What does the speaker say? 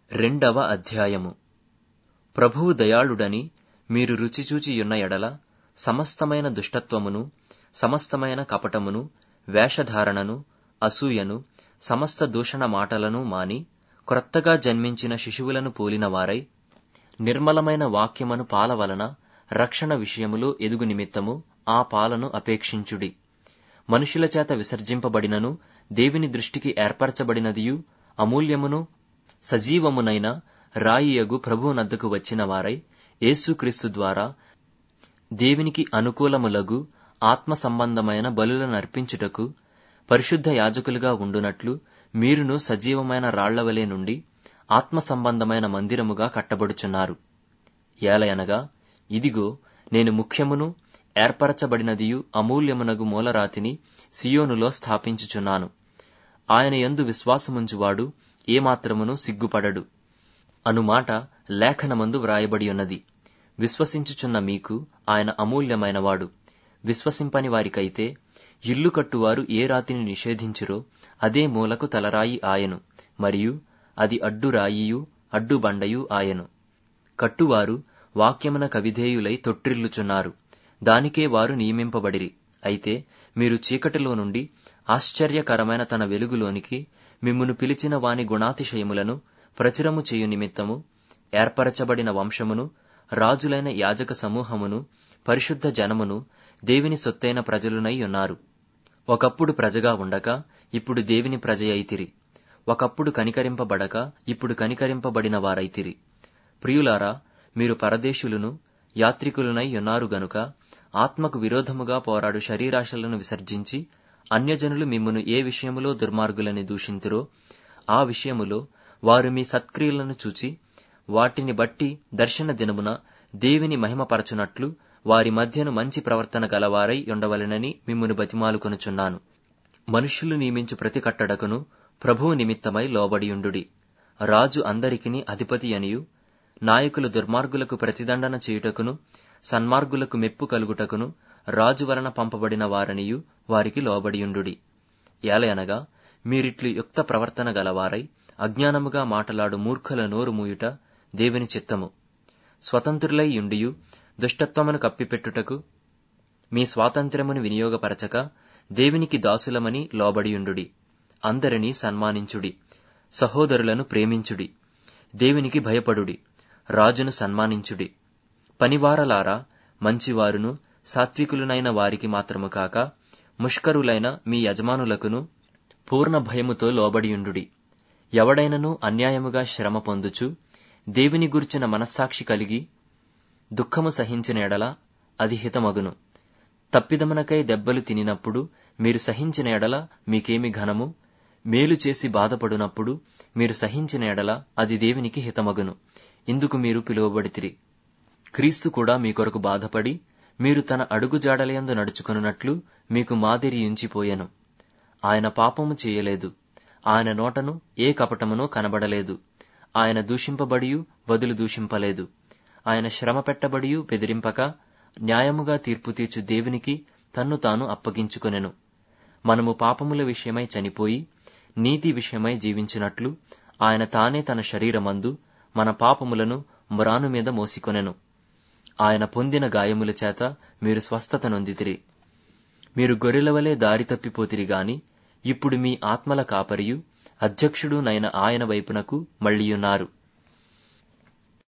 రెండవ అధ్యాయము ప్రభువు దయాళుడని మీరు రుచిచూచియున్న ఎడల సమస్తమైన దుష్టత్వమును సమస్తమైన కపటమును వేషధారణను అసూయను సమస్త దూషణ మాటలను మాని క్రొత్తగా జన్మించిన శిశువులను పోలిన వారై నిర్మలమైన వాక్యమను పాల వలన రక్షణ విషయములో ఎదుగు నిమిత్తము ఆ పాలను అపేక్షించుడి మనుషుల చేత విసర్జింపబడినను దేవుని దృష్టికి ఏర్పరచబడినదియు అమూల్యమును సజీవమునైన రాయియగు ప్రభువునద్దకు వచ్చిన వారై యేసుక్రీస్తు ద్వారా దేవునికి అనుకూలములగు ఆత్మ సంబంధమైన బలులను అర్పించుటకు పరిశుద్ధ యాజకులుగా ఉండునట్లు మీరును సజీవమైన రాళ్లవలే నుండి ఆత్మ సంబంధమైన మందిరముగా కట్టబడుచున్నారు ఏలయనగా ఇదిగో నేను ముఖ్యమును ఏర్పరచబడినదియు అమూల్యమునగు మూలరాతిని సియోనులో స్థాపించుచున్నాను ఆయన యందు విశ్వాసముంచువాడు ఏమాత్రమును సిగ్గుపడడు అనుమాట లేఖనమందు వ్రాయబడి ఉన్నది విశ్వసించుచున్న మీకు ఆయన అమూల్యమైనవాడు విశ్వసింపని వారికైతే ఇల్లు కట్టువారు ఏ రాతిని నిషేధించురో అదే మూలకు తలరాయి ఆయను మరియు అది అడ్డురాయియు అడ్డుబండయు ఆయను కట్టువారు వాక్యమున కవిధేయులై తొట్టిల్లుచున్నారు దానికే వారు నియమింపబడిరి అయితే మీరు చీకటిలో నుండి ఆశ్చర్యకరమైన తన వెలుగులోనికి మిమ్మును పిలిచిన వాని గుణాతిశయములను ప్రచురము చేయు నిమిత్తము ఏర్పరచబడిన వంశమును రాజులైన యాజక సమూహమును పరిశుద్ధ జనమును దేవుని సొత్తైన ప్రజలునై ఉన్నారు ఒకప్పుడు ప్రజగా ఉండక ఇప్పుడు దేవుని ప్రజ అయితిరి ఒకప్పుడు కనికరింపబడక ఇప్పుడు కనికరింపబడిన వారైతిరి ప్రియులారా మీరు పరదేశులను యాత్రికులనై ఉన్నారు గనుక ఆత్మకు విరోధముగా పోరాడు శరీరాశలను విసర్జించి అన్యజనులు మిమ్మును ఏ విషయములో దుర్మార్గులని దూషింతురో ఆ విషయములో వారు మీ సత్క్రియలను చూచి వాటిని బట్టి దర్శన దినమున దేవిని మహిమపరచునట్లు వారి మధ్యను మంచి ప్రవర్తన గలవారై ఉండవలెనని మిమ్మును బతిమాలుకొనుచున్నాను మనుష్యులు నియమించు ప్రతి కట్టడకును ప్రభువు నిమిత్తమై లోబడియుండుడి రాజు అందరికిని అధిపతి అనియు నాయకులు దుర్మార్గులకు ప్రతిదండన చేయుటకును సన్మార్గులకు మెప్పు కలుగుటకును రాజు వలన పంపబడిన వారనియు వారికి లోబడియుండుడి ఏలయనగా మీరిట్లు యుక్త ప్రవర్తన గలవారై అజ్ఞానముగా మాటలాడు మూర్ఖుల నోరు మూయుట దేవుని చిత్తము స్వతంత్రులై యుండియు దుష్టత్వమును కప్పిపెట్టుటకు మీ స్వాతంత్ర్యమును వినియోగపరచక దేవునికి దాసులమని లోబడియుండుడి అందరినీ సన్మానించుడి సహోదరులను ప్రేమించుడి దేవునికి భయపడుడి రాజును సన్మానించుడి పనివారలారా మంచివారును సాత్వికులునైన వారికి మాత్రము కాక ముష్కరులైన మీ యజమానులకును పూర్ణ భయముతో లోబడియుండుడి ఎవడైనను అన్యాయముగా శ్రమ పొందుచు దేవుని గుర్చిన మనస్సాక్షి కలిగి దుఃఖము సహించిన ఎడల అది హితమగును తప్పిదమునకై దెబ్బలు తినినప్పుడు మీరు సహించిన ఎడల మీకేమి ఘనము మేలు చేసి బాధపడునప్పుడు మీరు సహించిన ఎడల అది దేవునికి హితమగును ఇందుకు మీరు పిలువబడితిరి క్రీస్తు కూడా మీ కొరకు బాధపడి మీరు తన అడుగుజాడలయందు నడుచుకొనున్నట్లు మీకు మాదిరియుంచిపోయెను ఆయన పాపము చేయలేదు ఆయన నోటను ఏ కపటమును కనబడలేదు ఆయన దూషింపబడియు బదులు దూషింపలేదు ఆయన శ్రమ పెట్టబడియు బెదిరింపక న్యాయముగా తీర్పు తీర్చు దేవునికి తన్ను తాను అప్పగించుకొనెను మనము పాపముల విషయమై చనిపోయి నీతి విషయమై జీవించినట్లు ఆయన తానే తన శరీరమందు మన పాపములను మురాను మీద మోసికొనెను ఆయన పొందిన గాయముల చేత మీరు స్వస్థత నొందితిరి మీరు గొర్రెలవలే దారి తప్పిపోతిరి గాని ఇప్పుడు మీ ఆత్మల కాపరియు అధ్యక్షుడునైన ఆయన వైపునకు మళ్ళీయున్నారు